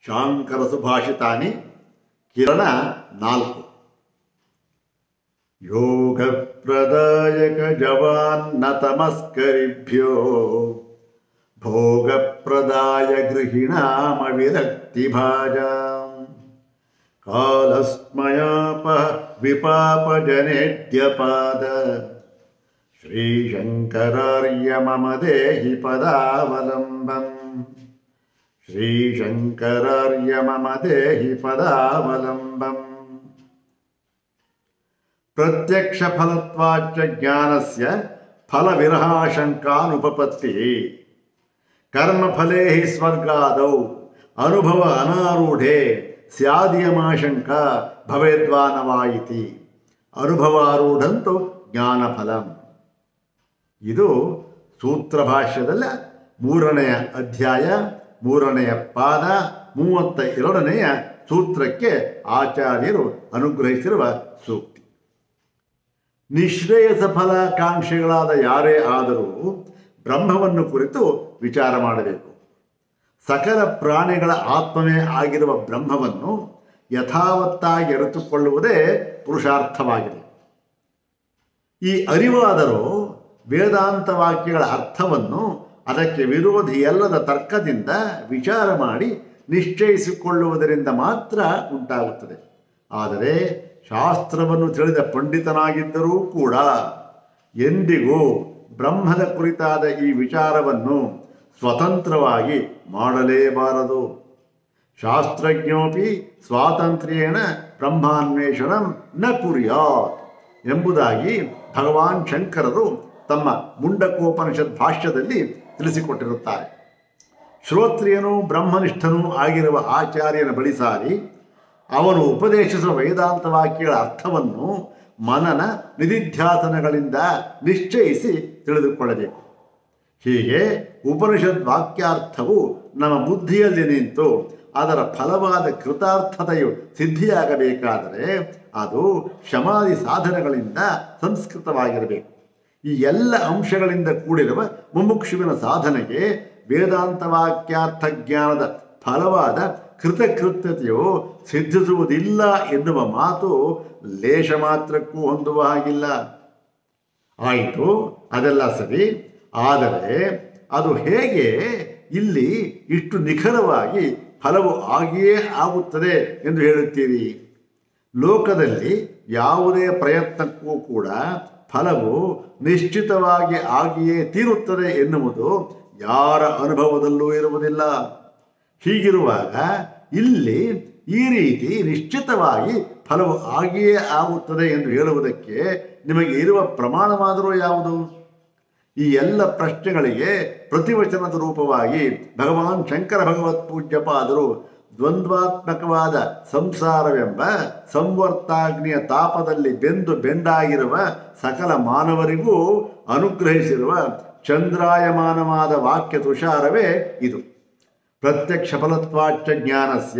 ಶಾಂಕರ ಸುಭಾಷಿತಾನಿ ಕಿರಣ ನಾಲ್ಕು ಯೋಗಪ್ರದಾಯಕ ಜವಾನ್ನ ತಮಸ್ಕರಿಭ್ಯೋ ಭೋಗಪ್ರದಾಯ ಗೃಹಿಣಾಮ ವಿರಕ್ತಿಭಾಜಾಂ ಕಾಲಸ್ಮಯಾಪ ವಿಪಾಪಜನೇದ್ಯಪಾದ ಶ್ರೀಶಂಕರಾರ್ಯ ಮಮ ದೇಹಿ ಪದಾವಲಂಬಂ ಶ್ರೀಶಂಕರಾರ್ಯ ಮಮ ದೇಹಿ ಪದಾವಲಂಬಂ ಪ್ರತ್ಯಕ್ಷ ಫಲತ್ವಾಚ ಜ್ಞಾನಸ್ಯ ಫಲವಿರಹಾಶಂಕಾನುಪಪತ್ತಿ ಕರ್ಮಫಲೇ ಹಿ ಸ್ವರ್ಗಾದೌ ಅನುಭವ ಅನಾರೂಢೆ ಸ್ಯಾದಿಯಮಾಶಂಕ ಭವೇದ್ವಾನವಾಯಿತಿ ಅನುಭವಾರೂಢಂತು ಜ್ಞಾನಫಲಂ ಇದು ಸೂತ್ರ ಭಾಷ್ಯದಲ್ಲ ಮೂರನೆಯ ಅಧ್ಯಾಯ ಮೂರನೆಯ ಪಾದ ಮೂವತ್ತ ಎರಡನೆಯ ಸೂತ್ರಕ್ಕೆ ಆಚಾರ್ಯರು ಅನುಗ್ರಹಿಸಿರುವ ಸೂಕ್ತಿ ನಿಶ್ರೇಯಸ ಫಲಾಕಾಂಕ್ಷಿಗಳಾದ ಯಾರೇ ಆದರೂ ಬ್ರಹ್ಮವನ್ನು ಕುರಿತು ವಿಚಾರ ಮಾಡಬೇಕು ಸಕಲ ಪ್ರಾಣಿಗಳ ಆತ್ಮವೇ ಆಗಿರುವ ಬ್ರಹ್ಮವನ್ನು ಯಥಾವತ್ತಾಗಿ ಅರಿತುಕೊಳ್ಳುವುದೇ ಪುರುಷಾರ್ಥವಾಗಿದೆ ಈ ಅರಿವಾದರೂ ವೇದಾಂತ ವಾಕ್ಯಗಳ ಅರ್ಥವನ್ನು ಅದಕ್ಕೆ ವಿರೋಧಿಯಲ್ಲದ ತರ್ಕದಿಂದ ವಿಚಾರ ಮಾಡಿ ನಿಶ್ಚಯಿಸಿಕೊಳ್ಳುವುದರಿಂದ ಮಾತ್ರ ಉಂಟಾಗುತ್ತದೆ ಆದರೆ ಶಾಸ್ತ್ರವನ್ನು ತಿಳಿದ ಪಂಡಿತನಾಗಿದ್ದರೂ ಕೂಡ ಎಂದಿಗೂ ಬ್ರಹ್ಮದ ಕುರಿತಾದ ಈ ವಿಚಾರವನ್ನು ಸ್ವತಂತ್ರವಾಗಿ ಮಾಡಲೇಬಾರದು ಶಾಸ್ತ್ರಜ್ಞೋಪಿ ಸ್ವಾತಂತ್ರ್ಯೇಣ ಬ್ರಹ್ಮಾನ್ವೇಷಣಂ ನ ಕುರ್ಯಾತ್ ಎಂಬುದಾಗಿ ಭಗವಾನ್ ಶಂಕರರು ತಮ್ಮ ಮುಂಡಕೋಪನಿಷತ್ ಭಾಷ್ಯದಲ್ಲಿ ತಿಳಿಸಿಕೊಟ್ಟಿರುತ್ತಾರೆ ಶ್ರೋತ್ರಿಯನೂ ಬ್ರಹ್ಮನಿಷ್ಠನೂ ಆಗಿರುವ ಆಚಾರ್ಯನ ಬಳಿ ಸಾರಿ ಅವನು ಉಪದೇಶಿಸುವ ವೇದಾಂತ ವಾಕ್ಯಗಳ ಅರ್ಥವನ್ನು ಮನನ ನಿಧಿಧ್ಯಾಸನಗಳಿಂದ ನಿಶ್ಚಯಿಸಿ ತಿಳಿದುಕೊಳ್ಳಬೇಕು ಹೀಗೆ ಉಪನಿಷತ್ ವಾಕ್ಯಾರ್ಥವು ನಮ್ಮ ಬುದ್ಧಿಯಲ್ಲಿ ನಿಂತು ಅದರ ಫಲವಾದ ಕೃತಾರ್ಥತೆಯು ಸಿದ್ಧಿಯಾಗಬೇಕಾದರೆ ಅದು ಶಮಾಧಿ ಸಾಧನಗಳಿಂದ ಸಂಸ್ಕೃತವಾಗಿರಬೇಕು ಈ ಎಲ್ಲ ಅಂಶಗಳಿಂದ ಕೂಡಿರುವ ಮುಮುಕ್ಷುವಿನ ಸಾಧನೆಗೆ ವೇದಾಂತ ವಾಕ್ಯಾರ್ಥ ಜ್ಞಾನದ ಫಲವಾದ ಕೃತಕೃತ್ಯತೆಯು ಸಿದ್ಧಿಸುವುದಿಲ್ಲ ಎನ್ನುವ ಮಾತು ಲೇಷ ಮಾತ್ರಕ್ಕೂ ಹೊಂದುವ ಹಾಗಿಲ್ಲ ಆಯಿತು ಅದೆಲ್ಲ ಸರಿ ಆದರೆ ಅದು ಹೇಗೆ ಇಲ್ಲಿ ಇಷ್ಟು ನಿಖರವಾಗಿ ಫಲವು ಆಗಿಯೇ ಆಗುತ್ತದೆ ಎಂದು ಹೇಳುತ್ತೀರಿ ಲೋಕದಲ್ಲಿ ಯಾವುದೇ ಪ್ರಯತ್ನಕ್ಕೂ ಕೂಡ ಫಲವು ನಿಶ್ಚಿತವಾಗಿ ಆಗಿಯೇ ತೀರುತ್ತದೆ ಎನ್ನುವುದು ಯಾರ ಅನುಭವದಲ್ಲೂ ಇರುವುದಿಲ್ಲ ಹೀಗಿರುವಾಗ ಇಲ್ಲಿ ಈ ರೀತಿ ನಿಶ್ಚಿತವಾಗಿ ಫಲವು ಆಗಿಯೇ ಆಗುತ್ತದೆ ಎಂದು ಹೇಳುವುದಕ್ಕೆ ನಿಮಗೆ ಇರುವ ಪ್ರಮಾಣವಾದರೂ ಯಾವುದು ಈ ಎಲ್ಲ ಪ್ರಶ್ನೆಗಳಿಗೆ ಪ್ರತಿವಚನದ ರೂಪವಾಗಿ ಭಗವಾನ್ ಶಂಕರ ಭಗವತ್ ಪೂಜ್ಯಪಾದರು ದ್ವಂದ್ವಾತ್ಮಕವಾದ ಸಂಸಾರವೆಂಬ ಸಂವರ್ತಾಗ್ನಿಯ ತಾಪದಲ್ಲಿ ಬೆಂದು ಬೆಂಡಾಗಿರುವ ಸಕಲ ಮಾನವರಿಗೂ ಅನುಗ್ರಹಿಸಿರುವ ಚಂದ್ರಾಯಮಾನವಾದ ವಾಕ್ಯ ತುಷಾರವೇ ಇದು ಪ್ರತ್ಯಕ್ಷ ಫಲತ್ವಾಚ ಜ್ಞಾನಸ್ಯ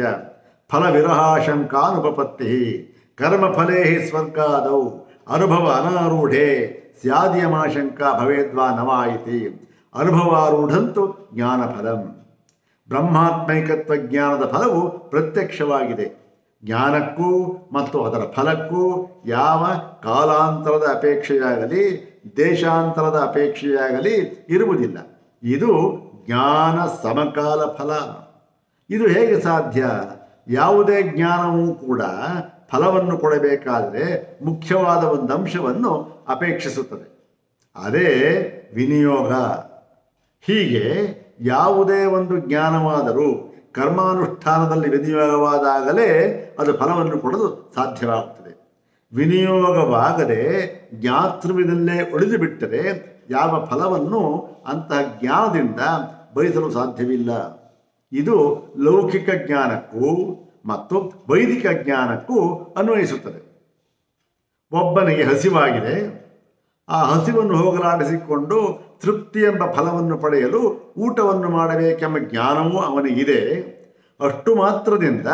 ಫಲವಿರಹಾಶಂಕಾನುಪಪತ್ತಿ ಕರ್ಮಫಲೇ ಸ್ವರ್ಗಾದೌ ಅನುಭವ ಅನಾರೂಢೆ ಸ್ಯಾದ್ಯಮಾಶಂಕ ಭವೇದ್ವಾ ನವಾಯಿತಿ ಅನುಭವಾರೂಢಂತು ಜ್ಞಾನಫಲಂ ಬ್ರಹ್ಮಾತ್ಮೈಕತ್ವ ಜ್ಞಾನದ ಫಲವು ಪ್ರತ್ಯಕ್ಷವಾಗಿದೆ ಜ್ಞಾನಕ್ಕೂ ಮತ್ತು ಅದರ ಫಲಕ್ಕೂ ಯಾವ ಕಾಲಾಂತರದ ಅಪೇಕ್ಷೆಯಾಗಲಿ ದೇಶಾಂತರದ ಅಪೇಕ್ಷೆಯಾಗಲಿ ಇರುವುದಿಲ್ಲ ಇದು ಜ್ಞಾನ ಸಮಕಾಲ ಫಲ ಇದು ಹೇಗೆ ಸಾಧ್ಯ ಯಾವುದೇ ಜ್ಞಾನವೂ ಕೂಡ ಫಲವನ್ನು ಕೊಡಬೇಕಾದರೆ ಮುಖ್ಯವಾದ ಒಂದು ಅಂಶವನ್ನು ಅಪೇಕ್ಷಿಸುತ್ತದೆ ಅದೇ ವಿನಿಯೋಗ ಹೀಗೆ ಯಾವುದೇ ಒಂದು ಜ್ಞಾನವಾದರೂ ಕರ್ಮಾನುಷ್ಠಾನದಲ್ಲಿ ವಿನಿಯೋಗವಾದಾಗಲೇ ಅದು ಫಲವನ್ನು ಕೊಡಲು ಸಾಧ್ಯವಾಗುತ್ತದೆ ವಿನಿಯೋಗವಾಗದೆ ಜ್ಞಾತೃವಿನಲ್ಲೇ ಉಳಿದು ಬಿಟ್ಟರೆ ಯಾವ ಫಲವನ್ನು ಅಂತಹ ಜ್ಞಾನದಿಂದ ಬಯಸಲು ಸಾಧ್ಯವಿಲ್ಲ ಇದು ಲೌಕಿಕ ಜ್ಞಾನಕ್ಕೂ ಮತ್ತು ವೈದಿಕ ಜ್ಞಾನಕ್ಕೂ ಅನ್ವಯಿಸುತ್ತದೆ ಒಬ್ಬನಿಗೆ ಹಸಿವಾಗಿದೆ ಆ ಹಸಿವನ್ನು ಹೋಗಲಾಡಿಸಿಕೊಂಡು ತೃಪ್ತಿ ಎಂಬ ಫಲವನ್ನು ಪಡೆಯಲು ಊಟವನ್ನು ಮಾಡಬೇಕೆಂಬ ಜ್ಞಾನವೂ ಅವನಿಗಿದೆ ಅಷ್ಟು ಮಾತ್ರದಿಂದ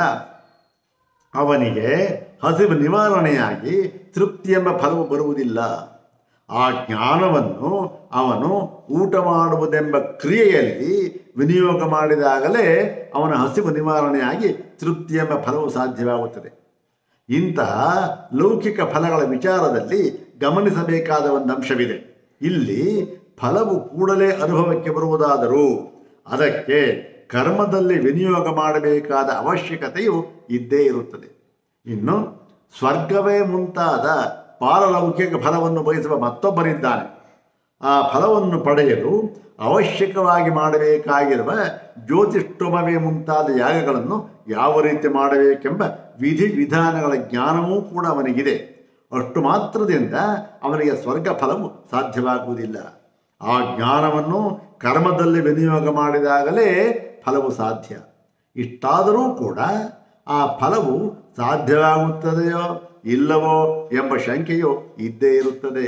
ಅವನಿಗೆ ಹಸಿವು ನಿವಾರಣೆಯಾಗಿ ತೃಪ್ತಿ ಎಂಬ ಫಲವು ಬರುವುದಿಲ್ಲ ಆ ಜ್ಞಾನವನ್ನು ಅವನು ಊಟ ಮಾಡುವುದೆಂಬ ಕ್ರಿಯೆಯಲ್ಲಿ ವಿನಿಯೋಗ ಮಾಡಿದಾಗಲೇ ಅವನ ಹಸಿವು ನಿವಾರಣೆಯಾಗಿ ತೃಪ್ತಿ ಎಂಬ ಫಲವು ಸಾಧ್ಯವಾಗುತ್ತದೆ ಇಂತಹ ಲೌಕಿಕ ಫಲಗಳ ವಿಚಾರದಲ್ಲಿ ಗಮನಿಸಬೇಕಾದ ಒಂದು ಅಂಶವಿದೆ ಇಲ್ಲಿ ಫಲವು ಕೂಡಲೇ ಅನುಭವಕ್ಕೆ ಬರುವುದಾದರೂ ಅದಕ್ಕೆ ಕರ್ಮದಲ್ಲಿ ವಿನಿಯೋಗ ಮಾಡಬೇಕಾದ ಅವಶ್ಯಕತೆಯು ಇದ್ದೇ ಇರುತ್ತದೆ ಇನ್ನು ಸ್ವರ್ಗವೇ ಮುಂತಾದ ಪಾರಲೌಕಿಕ ಫಲವನ್ನು ಬಯಸುವ ಮತ್ತೊಬ್ಬರಿದ್ದಾನೆ ಆ ಫಲವನ್ನು ಪಡೆಯಲು ಅವಶ್ಯಕವಾಗಿ ಮಾಡಬೇಕಾಗಿರುವ ಜ್ಯೋತಿಷ್ಠೋಮವೇ ಮುಂತಾದ ಯಾಗಗಳನ್ನು ಯಾವ ರೀತಿ ಮಾಡಬೇಕೆಂಬ ವಿಧಿ ವಿಧಾನಗಳ ಜ್ಞಾನವೂ ಕೂಡ ಅವನಿಗಿದೆ ಅಷ್ಟು ಮಾತ್ರದಿಂದ ಅವನಿಗೆ ಸ್ವರ್ಗ ಫಲವು ಸಾಧ್ಯವಾಗುವುದಿಲ್ಲ ಆ ಜ್ಞಾನವನ್ನು ಕರ್ಮದಲ್ಲಿ ವಿನಿಯೋಗ ಮಾಡಿದಾಗಲೇ ಫಲವು ಸಾಧ್ಯ ಇಷ್ಟಾದರೂ ಕೂಡ ಆ ಫಲವು ಸಾಧ್ಯವಾಗುತ್ತದೆಯೋ ಇಲ್ಲವೋ ಎಂಬ ಶಂಕೆಯು ಇದ್ದೇ ಇರುತ್ತದೆ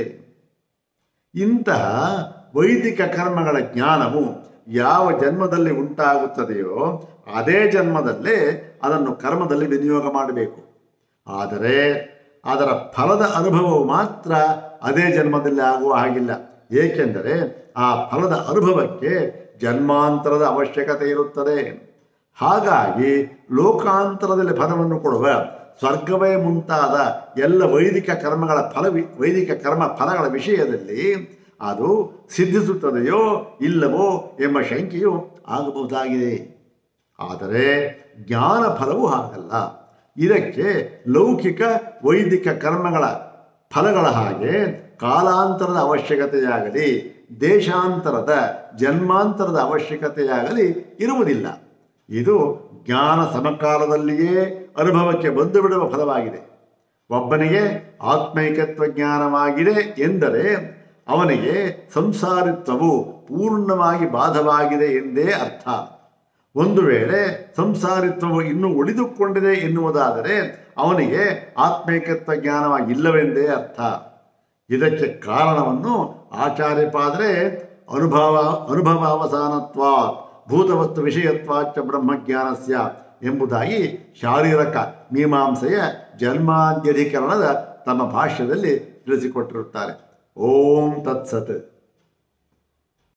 ಇಂತಹ ವೈದಿಕ ಕರ್ಮಗಳ ಜ್ಞಾನವು ಯಾವ ಜನ್ಮದಲ್ಲಿ ಉಂಟಾಗುತ್ತದೆಯೋ ಅದೇ ಜನ್ಮದಲ್ಲೇ ಅದನ್ನು ಕರ್ಮದಲ್ಲಿ ವಿನಿಯೋಗ ಮಾಡಬೇಕು ಆದರೆ ಅದರ ಫಲದ ಅನುಭವವು ಮಾತ್ರ ಅದೇ ಜನ್ಮದಲ್ಲಿ ಆಗುವ ಹಾಗಿಲ್ಲ ಏಕೆಂದರೆ ಆ ಫಲದ ಅನುಭವಕ್ಕೆ ಜನ್ಮಾಂತರದ ಅವಶ್ಯಕತೆ ಇರುತ್ತದೆ ಹಾಗಾಗಿ ಲೋಕಾಂತರದಲ್ಲಿ ಫಲವನ್ನು ಕೊಡುವ ಸ್ವರ್ಗವೇ ಮುಂತಾದ ಎಲ್ಲ ವೈದಿಕ ಕರ್ಮಗಳ ಫಲ ವೈದಿಕ ಕರ್ಮ ಫಲಗಳ ವಿಷಯದಲ್ಲಿ ಅದು ಸಿದ್ಧಿಸುತ್ತದೆಯೋ ಇಲ್ಲವೋ ಎಂಬ ಶಂಕೆಯು ಆಗಬಹುದಾಗಿದೆ ಆದರೆ ಜ್ಞಾನ ಫಲವು ಹಾಗಲ್ಲ ಇದಕ್ಕೆ ಲೌಕಿಕ ವೈದಿಕ ಕರ್ಮಗಳ ಫಲಗಳ ಹಾಗೆ ಕಾಲಾಂತರದ ಅವಶ್ಯಕತೆಯಾಗಲಿ ದೇಶಾಂತರದ ಜನ್ಮಾಂತರದ ಅವಶ್ಯಕತೆಯಾಗಲಿ ಇರುವುದಿಲ್ಲ ಇದು ಜ್ಞಾನ ಸಮಕಾಲದಲ್ಲಿಯೇ ಅನುಭವಕ್ಕೆ ಬಂದು ಬಿಡುವ ಫಲವಾಗಿದೆ ಒಬ್ಬನಿಗೆ ಆತ್ಮೈಕತ್ವ ಜ್ಞಾನವಾಗಿದೆ ಎಂದರೆ ಅವನಿಗೆ ಸಂಸಾರಿತ್ವವು ಪೂರ್ಣವಾಗಿ ಬಾಧವಾಗಿದೆ ಎಂದೇ ಅರ್ಥ ಒಂದು ವೇಳೆ ಸಂಸಾರಿತ್ವವು ಇನ್ನೂ ಉಳಿದುಕೊಂಡಿದೆ ಎನ್ನುವುದಾದರೆ ಅವನಿಗೆ ಆತ್ಮೈಕತ್ವ ಜ್ಞಾನವಾಗಿಲ್ಲವೆಂದೇ ಅರ್ಥ ಇದಕ್ಕೆ ಕಾರಣವನ್ನು ಆಚಾರ್ಯಪಾದರೆ ಅನುಭವ ಅನುಭವಾವಸಾನತ್ವ ಭೂತವಸ್ತು ವಿಷಯತ್ವಾಚ ಬ್ರಹ್ಮಜ್ಞಾನಸ್ಯ ಎಂಬುದಾಗಿ ಶಾರೀರಕ ಮೀಮಾಂಸೆಯ ಜನ್ಮಾದ್ಯಧಿಕರಣದ ತಮ್ಮ ಭಾಷ್ಯದಲ್ಲಿ ತಿಳಿಸಿಕೊಟ್ಟಿರುತ್ತಾರೆ ಓಂ ತತ್ಸತ್